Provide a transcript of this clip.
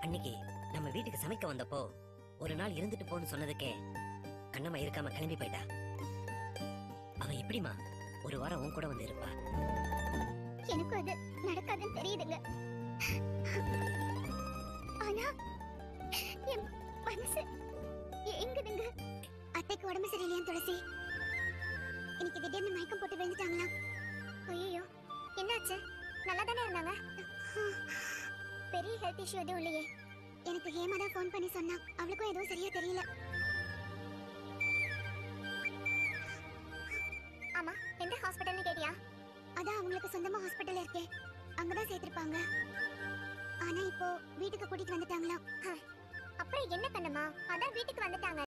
அன்னைக்கு நம்ம வீட்டுக்கு சமைக்க வந்தப்போ ஒரு நாள் இருந்துட்டு போன்னு சொன்னதுக்கே கண்ணம்மா இருக்காம கிளம்பி போயிட்டா அவ எப்படிமா ஒரு வாரம் உன் கூட வந்து இருப்பா எனக்கும் அது நடக்காதுன்னு தெரியுதுங்க ஆனா என் மனசு எங்குதுங்க அத்தைக்கு உடம்பு சரியில்லையா துளசி இன்னைக்கு திடீர்னு மயக்கம் போட்டு விழுந்துட்டாங்களா ஐயோ என்னாச்சு நல்லா தானே இருந்தாங்க பெரிய ஹெல்த் இஷ்யூ எதுவும் இல்லையே எனக்கு ஹேமா தான் ஃபோன் பண்ணி சொன்னா அவளுக்கும் எதுவும் சரியா தெரியல ஆமா எந்த ஹாஸ்பிட்டல்னு கேட்டியா அதான் அவங்களுக்கு சொந்தமா ஹாஸ்பிட்டல் இருக்கே அங்கதான் சேர்த்திருப்பாங்க ஆனா இப்போ வீட்டுக்கு கூட்டிட்டு வந்துட்டாங்களாம் அப்புறம் என்ன கண்ணம்மா அதான் வீட்டுக்கு வந்துட்டாங்க